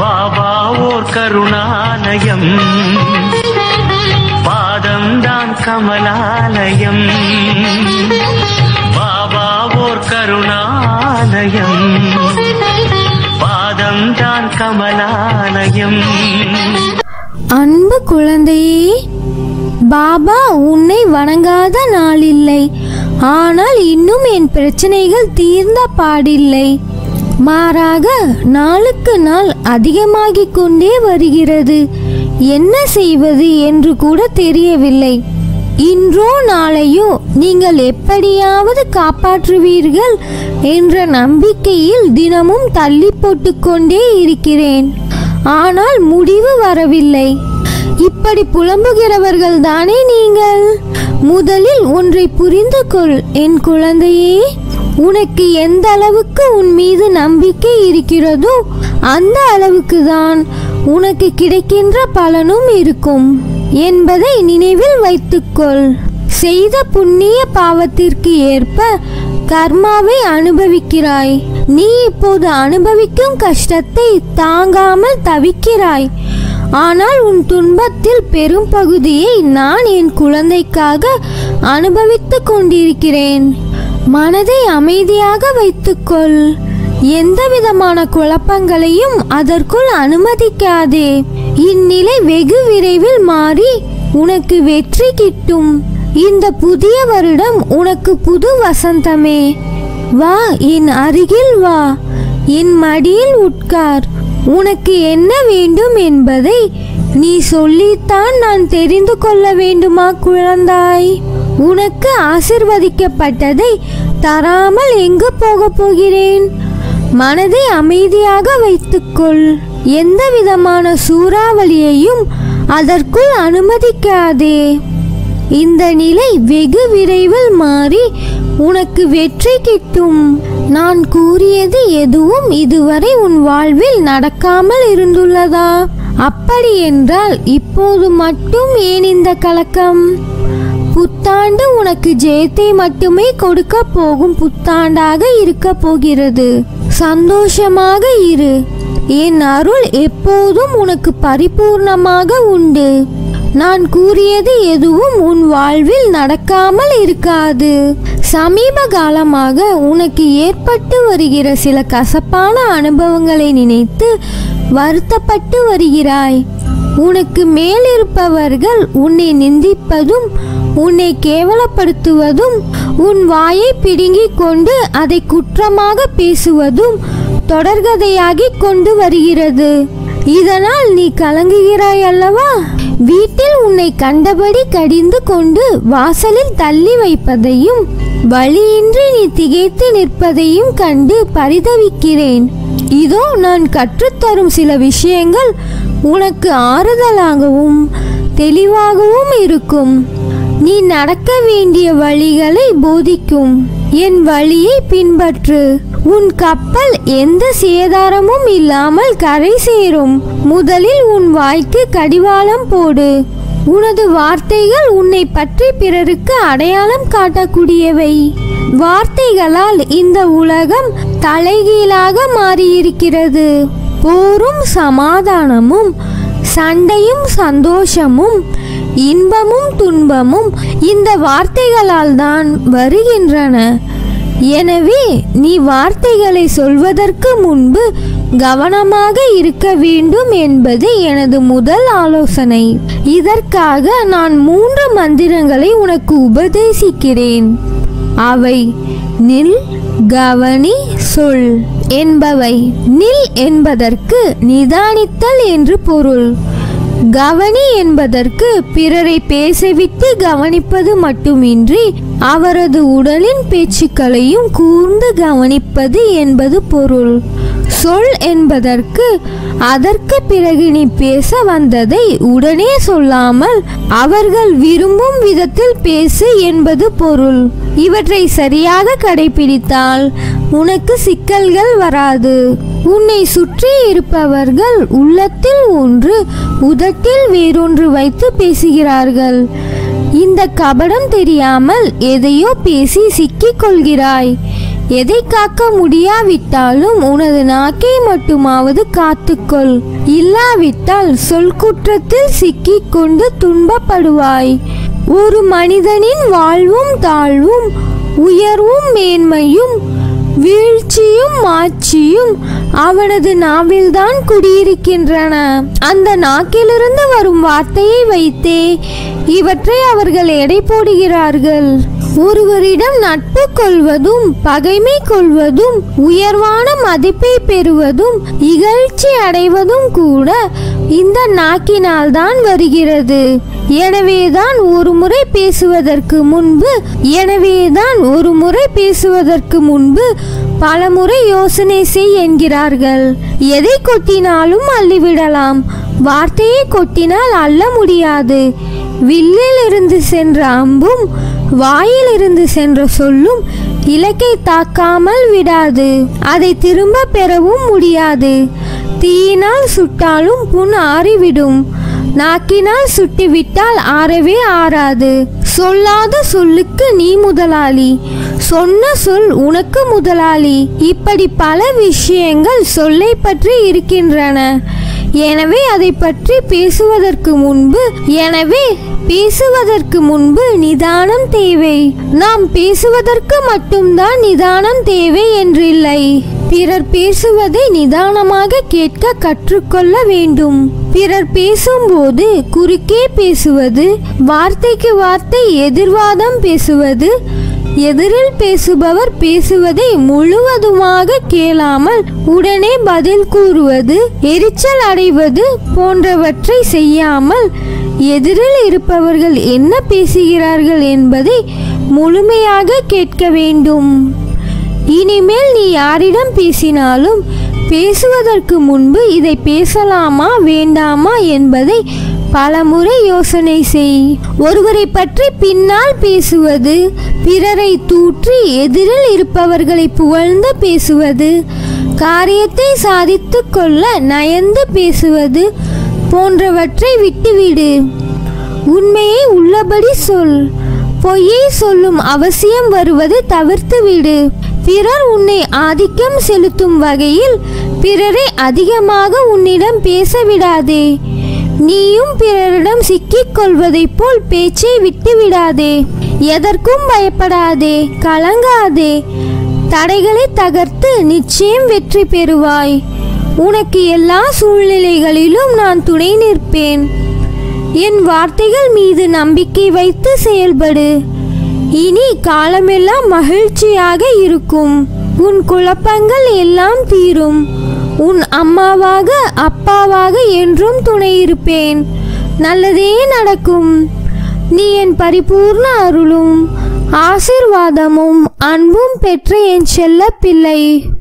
பாபா ஓர் கருணாலயம் பாதம்தான் கமலாலயம் பாபா ஓர் கருணாலயம் பாதம்தான் கமலாலயம் அன்பு குழந்தையே பாபா உன்னை வணங்காத நாளில்லை ஆனால் இன்னும் என் பிரச்சனைகள் தீர்ந்த பாடில்லை மாறாக நாளுக்கு நாள் அதிகமாகிக் கொண்டே வருகிறது என்ன செய்வது என்று கூட தெரியவில்லை இன்றோ நாளையோ நீங்கள் எப்படியாவது காப்பாற்றுவீர்கள் என்ற நம்பிக்கையில் தினமும் தள்ளி போட்டுக்கொண்டே இருக்கிறேன் ஆனால் முடிவு வரவில்லை இப்படி புலம்புகிறவர்கள் தானே நீங்கள் முதலில் ஒன்றை புரிந்து கொள் என் குழந்தையே உனக்கு எந்த அளவுக்கு உன் மீது நம்பிக்கை இருக்கிறதோ அந்த அளவுக்கு தான் உனக்கு கிடைக்கின்ற பலனும் இருக்கும் என்பதை நினைவில் வைத்துக்கொள் செய்த புண்ணிய பாவத்திற்கு ஏற்ப கர்மாவை அனுபவிக்கிறாய் நீ இப்போது அனுபவிக்கும் கஷ்டத்தை தாங்காமல் தவிக்கிறாய் ஆனால் உன் துன்பத்தில் பெரும் பகுதியை நான் என் குழந்தைக்காக அனுபவித்துக் கொண்டிருக்கிறேன் மனதை அமைதியாக வைத்துக்கொள் எந்த விதமான குழப்பங்களையும் அதற்குள் அனுமதிக்காதே இந்நிலை வெகு விரைவில் மாறி உனக்கு வெற்றி கிட்டும் இந்த புதிய வருடம் உனக்கு புது வசந்தமே வா என் அருகில் வா என் மடியில் உட்கார் உனக்கு என்ன வேண்டும் என்பதை நீ சொல்லித்தான் நான் தெரிந்து கொள்ள வேண்டுமா குழந்தாய் உனக்கு ஆசிர்வதிக்கப்பட்டதை தராமல் எங்கு போகப் போகிறேன் மனதை அமைதியாக வைத்துக்கொள் எந்த விதமான சூறாவளியையும் அதற்குள் அனுமதிக்காதே இந்த நிலை வெகு விரைவில் மாறி உனக்கு வெற்றி கிட்டும் நான் கூறியது எதுவும் இதுவரை உன் வாழ்வில் நடக்காமல் இருந்துள்ளதா அப்படி என்றால் இப்போது மட்டும் ஏன் இந்த கலக்கம் புத்தாண்டு உனக்கு ஜெயத்தை மட்டுமே கொடுக்க போகும் புத்தாண்டாக இருக்க போகிறது சந்தோஷமாக இரு என் அருள் எப்போதும் உனக்கு பரிபூர்ணமாக உண்டு நான் கூறியது எதுவும் உன் வாழ்வில் நடக்காமல் இருக்காது சமீப காலமாக உனக்கு ஏற்பட்டு வருகிற சில கசப்பான அனுபவங்களை நினைத்து வருத்தப்பட்டு வருகிறாய் உனக்கு மேலிருப்பவர்கள் உன்னை நிந்திப்பதும் உன்னை கேவலப்படுத்துவதும் உன் வாயை பிடுங்கிக் கொண்டு அதை குற்றமாக பேசுவதும் தொடர்கதையாகிக் கொண்டு வருகிறது இதனால் நீ கலங்குகிறாய் அல்லவா வீட்டில் உன்னை கண்டபடி கடிந்து கொண்டு வாசலில் தள்ளி வைப்பதையும் வழியின்றி நீ திகைத்து நிற்பதையும் கண்டு பரிதவிக்கிறேன் இதோ நான் கற்றுத்தரும் சில விஷயங்கள் உனக்கு ஆறுதலாகவும் தெளிவாகவும் இருக்கும் நீ நடக்க வேண்டிய வழிகளை போதிக்கும் என் வழியை பின்பற்று உன் கப்பல் எந்த சேதாரமும் இல்லாமல் கரை சேரும் முதலில் உன் வாய்க்கு கடிவாளம் போடு உனது வார்த்தைகள் உன்னை பற்றி பிறருக்கு அடையாளம் காட்டக்கூடியவை வார்த்தைகளால் இந்த உலகம் தலைகீழாக மாறியிருக்கிறது போரும் சமாதானமும் சண்டையும் சந்தோஷமும் இன்பமும் துன்பமும் இந்த வார்த்தைகளால் தான் வருகின்றன எனவே நீ வார்த்தைகளை சொல்வதற்கு முன்பு கவனமாக இருக்க வேண்டும் என்பது எனது முதல் ஆலோசனை இதற்காக நான் மூன்று மந்திரங்களை உனக்கு உபதேசிக்கிறேன் அவை நில் கவனி சொல் என்பவை நில் என்பதற்கு நிதானித்தல் என்று பொருள் கவனி என்பதற்கு பிறரை பேசவிட்டு கவனிப்பது மட்டுமின்றி அவரது உடலின் பேச்சுக்களையும் கூர்ந்து கவனிப்பது என்பது பொருள் சொல் என்பதற்கு அதற்கு பிறகு நீ பேச வந்ததை உடனே சொல்லாமல் அவர்கள் விரும்பும் விதத்தில் பேசு என்பது பொருள் இவற்றை சரியாக கடைபிடித்தால் உனக்கு சிக்கல்கள் வராது உன்னை சுற்றி இருப்பவர்கள் உள்ளத்தில் ஒன்று உதட்டில் வேறொன்று வைத்து பேசுகிறார்கள் இந்த கபடம் தெரியாமல் எதையோ பேசி சிக்கிக் கொள்கிறாய் எதை காக்க முடியாவிட்டாலும் உனது நாக்கை மட்டுமாவது காத்துக்கொள் இல்லாவிட்டால் சொல் குற்றத்தில் சிக்கிக் கொண்டு துன்பப்படுவாய் ஒரு மனிதனின் வாழ்வும் தாழ்வும் உயர்வும் மேன்மையும் வீழ்ச்சியும் மாட்சியும் அவனது நாவில்தான் குடியிருக்கின்றன அந்த நாக்கிலிருந்து வரும் வார்த்தையை வைத்தே இவற்றை அவர்கள் எடை போடுகிறார்கள் ஒருவரிடம் நட்பு கொள்வதும் பகைமை கொள்வதும் உயர்வான மதிப்பை பெறுவதும் இகழ்ச்சி அடைவதும் கூட இந்த நாக்கினால் தான் வருகிறது எனவேதான் ஒரு முறை பேசுவதற்கு முன்பு எனவேதான் ஒரு முறை பேசுவதற்கு முன்பு பல முறை யோசனை செய் என்கிறார்கள் எதை கொட்டினாலும் அள்ளிவிடலாம் வார்த்தையை கொட்டினால் அள்ள முடியாது வில்லில் இருந்து சென்ற அம்பும் வாயில் இருந்து சென்ற சொல்லும் இலக்கை தாக்காமல் விடாது அதை திரும்ப பெறவும் முடியாது தீயினால் சுட்டாலும் புண் ஆறிவிடும் நாக்கினால் சுட்டிவிட்டால் ஆறவே ஆறாது சொல்லாத சொல்லுக்கு நீ முதலாளி சொன்ன சொல் உனக்கு முதலாளி இப்படி பல விஷயங்கள் சொல்லை பற்றி இருக்கின்றன எனவே அதை பற்றி பேசுவதற்கு முன்பு எனவே பேசுவதற்கு முன்பு நிதானம் தேவை நாம் பேசுவதற்கு மட்டும்தான் நிதானம் தேவை என்றில்லை பிறர் பேசுவதை நிதானமாக கேட்க கற்றுக்கொள்ள வேண்டும் பிறர் பேசும்போது குறுக்கே பேசுவது வார்த்தைக்கு வார்த்தை எதிர்வாதம் பேசுவது எதிரில் பேசுபவர் பேசுவதை முழுவதுமாக கேளாமல் உடனே பதில் கூறுவது எரிச்சல் அடைவது போன்றவற்றை செய்யாமல் எதிரில் இருப்பவர்கள் என்ன பேசுகிறார்கள் என்பதை முழுமையாக கேட்க வேண்டும் இனிமேல் நீ யாரிடம் பேசினாலும் பேசுவதற்கு முன்பு இதை பேசலாமா வேண்டாமா என்பதை பலமுறை யோசனை செய் ஒருவரை பற்றி பின்னால் பேசுவது பிறரை தூற்றி எதிரில் இருப்பவர்களை புகழ்ந்து பேசுவது காரியத்தை சாதித்துக் கொள்ள நயந்து பேசுவது போன்றவற்றை விட்டுவிடு உண்மையை உள்ளபடி சொல் பொய்யை சொல்லும் அவசியம் வருவதை தவிர்த்து விடு பிறர் உன்னை ஆதிக்கம் செலுத்தும் வகையில் பிறரை அதிகமாக உன்னிடம் பேச விடாதே நீயும் பிறரிடம் சிக்கிக் கொள்வதைப் போல் பேச்சை விட்டு விடாதே எதற்கும் பயப்படாதே கலங்காதே தடைகளை தகர்த்து நிச்சயம் வெற்றி பெறுவாய் உனக்கு எல்லா சூழ்நிலைகளிலும் நான் துணை நிற்பேன் என் வார்த்தைகள் மீது நம்பிக்கை வைத்து செயல்படு இனி காலமெல்லாம் மகிழ்ச்சியாக இருக்கும் உன் குழப்பங்கள் எல்லாம் தீரும் உன் அம்மாவாக அப்பாவாக என்றும் துணை இருப்பேன் நல்லதே நடக்கும் நீ என் பரிபூர்ண அருளும் ஆசிர்வாதமும் அன்பும் பெற்ற என் செல்ல பிள்ளை